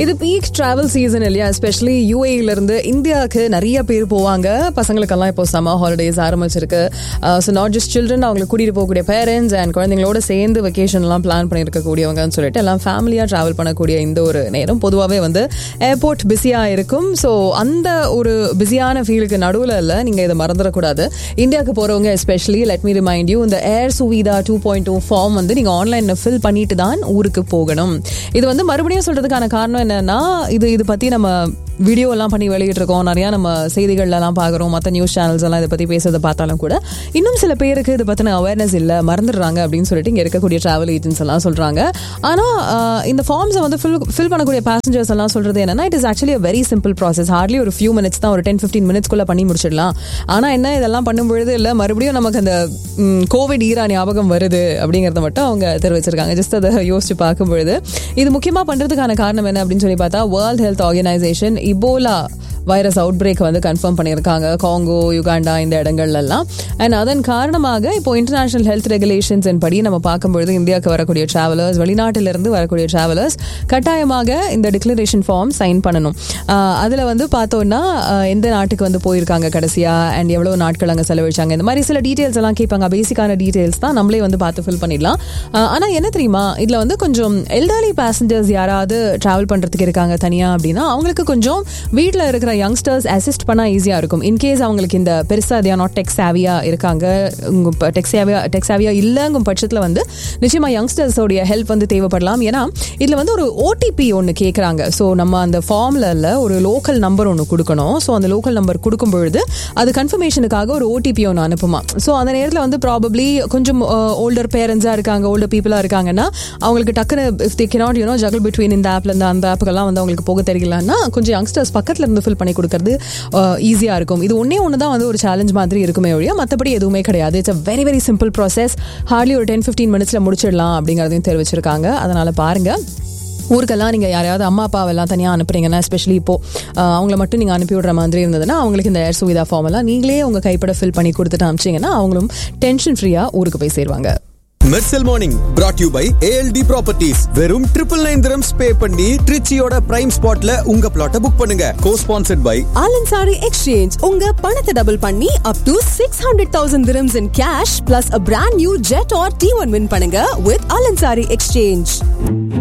இது peak travel season இல்லையா especially யூஏல இருந்து இந்தியாவுக்கு நிறைய பேர் போவாங்க பசங்களுக்கெல்லாம் இப்போ சம்மர் ஹாலிடேஸ் ஆரம்பிச்சிருக்கு ஸோ நாட் ஜஸ்ட் சில்ட்ரன் அவங்களை கூட்டிட்டு போகக்கூடிய பேரண்ட்ஸ் அண்ட் குழந்தைங்களோட சேர்ந்து வெக்கேஷன்லாம் பிளான் பண்ணியிருக்கக்கூடியவங்கன்னு சொல்லிட்டு எல்லாம் ஃபேமிலியாக ட்ராவல் பண்ணக்கூடிய இந்த ஒரு நேரம் பொதுவாகவே வந்து ஏர்போர்ட் பிஸியாக இருக்கும் ஸோ அந்த ஒரு பிஸியான ஃபீலுக்கு நடுவில் இல்லை நீங்கள் இதை மறந்துடக்கூடாது இந்தியாவுக்கு போகிறவங்க especially let me remind you இந்த air Suvidha two point two form வந்து நீங்கள் ஆன்லைனில் ஃபில் பண்ணிட்டு தான் ஊருக்கு போகணும் இது வந்து மறுபடியும் சொல்றதுக்கான காரணம் என்னன்னா இது இது பத்தி நம்ம வீடியோ எல்லாம் பண்ணி வெளியிட்டிருக்கோம் நிறைய நம்ம செய்திகள்லாம் பார்க்குறோம் மற்ற நியூஸ் சேனல்ஸ் எல்லாம் இதை பத்தி பேசுறதை பார்த்தாலும் கூட இன்னும் சில பேருக்கு இதை பத்தின அவேர்னஸ் இல்லை மறந்துடுறாங்க அப்படின்னு சொல்லிட்டு இங்க இருக்கக்கூடிய டிராவல் ஏஜென்ட்ஸ் எல்லாம் சொல்றாங்க ஆனா ஆஹ், இந்த ஃபார்ம்ஸை வந்து ஃபில் ஃபில் பண்ணக்கூடிய பேசஞ்சர்ஸ் எல்லாம் சொல்றது என்னன்னா it is actually very simple process hardly ஒரு ஃபியூ மினிட்ஸ் தான் ஒரு டென் ஃபிஃப்டீன் மினிட்ஸ்க்குள்ள பண்ணி முடிச்சிடலாம் ஆனா என்ன இதெல்லாம் பண்ணும்பொழுது இல்லை மறுபடியும் நமக்கு அந்த கோவிட் ஈரா ஞாபகம் வருது அப்படிங்கறத மட்டும் அவங்க தெரிவிச்சிருக்காங்க ஜஸ்ட் அதை யோசிச்சு பார்க்கும்பொழுது இது முக்கியமா பண்றதுக்கான காரணம் என்ன அப்படின்னு சொல்லி பார்த்தா World Health Organisation Ebola virus outbreak வந்து கன்ஃபார்ம் பண்ணியிருக்காங்க காங்கோ யுகாண்டா இந்த இடங்கள்ல எல்லாம் அண்ட் அதன் காரணமாக இப்போ இன்டர்நேஷனல் ஹெல்த் ரெகுலேஷன்ஸ் படி நம்ம பார்க்கும்பொழுது இந்தியாவுக்கு வரக்கூடிய டிராவலர்ஸ் வெளிநாட்டிலிருந்து வரக்கூடிய டிராவலர்ஸ் கட்டாயமாக இந்த டிக்ளரேஷன் ஃபார்ம் சைன் பண்ணணும் ஆஹ் அதுல வந்து பார்த்தோம்னா ஆஹ் எந்த நாட்டுக்கு வந்து போயிருக்காங்க கடைசியா அண்ட் எவ்வளவு நாட்கள் அங்கே செலவழிச்சாங்க இந்த மாதிரி சில டீடைல்ஸ் எல்லாம் கேட்பாங்க பேசிக்கான டீடைல்ஸ் தான் நம்மளே வந்து பார்த்து ஃபில் பண்ணிடலாம் ஆஹ் ஆனா என்ன தெரியுமா இதுல வந்து கொஞ்சம் எல்டர்லி பேசஞ்சர்ஸ் யாராவது டிராவல் பண்றதுக்கு இருக்காங்க தனியா அப்படின்னா அவங்களுக்கு கொஞ்சம் வீட்டில் இருக்கிற யங்ஸ்டர்ஸ் அசிஸ்ட் பண்ணா ஈஸியா இருக்கும் இன்கேஸ் அவங்களுக்கு இந்த பெருசா தியா நாட் டெக் சாவியா இருக்காங்க டெக் சாவியா டெக் சாவியா இல்லைங்கும் பட்சத்தில் வந்து நிச்சயமா யங்ஸ்டர்ஸோடைய ஹெல்ப் வந்து தேவைப்படலாம் ஏன்னா இதுல வந்து ஒரு ஓடிபி ஒன்று கேட்குறாங்க ஸோ நம்ம அந்த ஃபார்ம்ல இல்ல ஒரு லோக்கல் நம்பர் ஒன்று கொடுக்கணும் ஸோ அந்த லோக்கல் நம்பர் கொடுக்கும் பொழுது அது கன்ஃபர்மேஷனுக்காக ஒரு ஓடிபி ஒன்று அனுப்புமா ஸோ அந்த நேரத்தில் வந்து ப்ராபப்ளி கொஞ்சம் ஓல்டர் பேரண்ட்ஸாக இருக்காங்க ஓல்டர் பீப்புளாக இருக்காங்கன்னா அவங்களுக்கு டக்குன்னு if they cannot you know juggle between இந்த ஆப்ல இருந்து அந்த ஆப்புக்கெல்லாம் வந்து அவங்களுக்கு போக தெரியலன்னா கொஞ்சம் யங்ஸ்டர்ஸ் பக்கத்துல இருந்து ஃபில் பண்ணி கொடுக்கறது ஈஸியாக இருக்கும் இது ஒன்றே ஒன்று தான் வந்து ஒரு சேலஞ்ச் மாதிரி இருக்குமே ஒழிய மற்றபடி எதுவுமே கிடையாது it's a very very simple process hardly ஒரு டென் ஃபிஃப்டீன் மினிட்ஸில் முடிச்சிடலாம் அப்படிங்கிறதையும் தெரிவிச்சிருக்காங்க அதனால பாருங்க ஊருக்கெல்லாம் நீங்கள் யாரையாவது அம்மா அப்பாவெல்லாம் தனியாக அனுப்புறீங்கன்னா எஸ்பெஷலி இப்போ ஆஹ், அவங்கள மட்டும் நீங்கள் அனுப்பி விடுற மாதிரி இருந்ததுன்னா அவங்களுக்கு இந்த ஏர் சுவிதா ஃபார்ம் எல்லாம் நீங்களே உங்கள் கைப்பட ஃபில் பண்ணி கொடுத்துட்டு அனுப்பிச்சிங்கன்னா அவங்களும் டென்ஷன் ஃப்ரீயாக ஊருக்கு போய் சேருவாங்க Mersal morning brought you by ALT properties வெறும் ட்ரிபிள் நைன் திரம்ஸ் பே பண்ணி ட்ரிச்சியோட பிரைம் ஸ்பாட்ல உங்க பிளாட்டை புக் பண்ணுங்க co sponsored by Al Ansari exchange உங்க பணத்தை டபுள் பண்ணி up to six hundred thousand dirhams in cash plus a brand new Jetour T one win பண்ணுங்க வித் ஆலன்சாரி எக்ஸ்சேஞ்ச்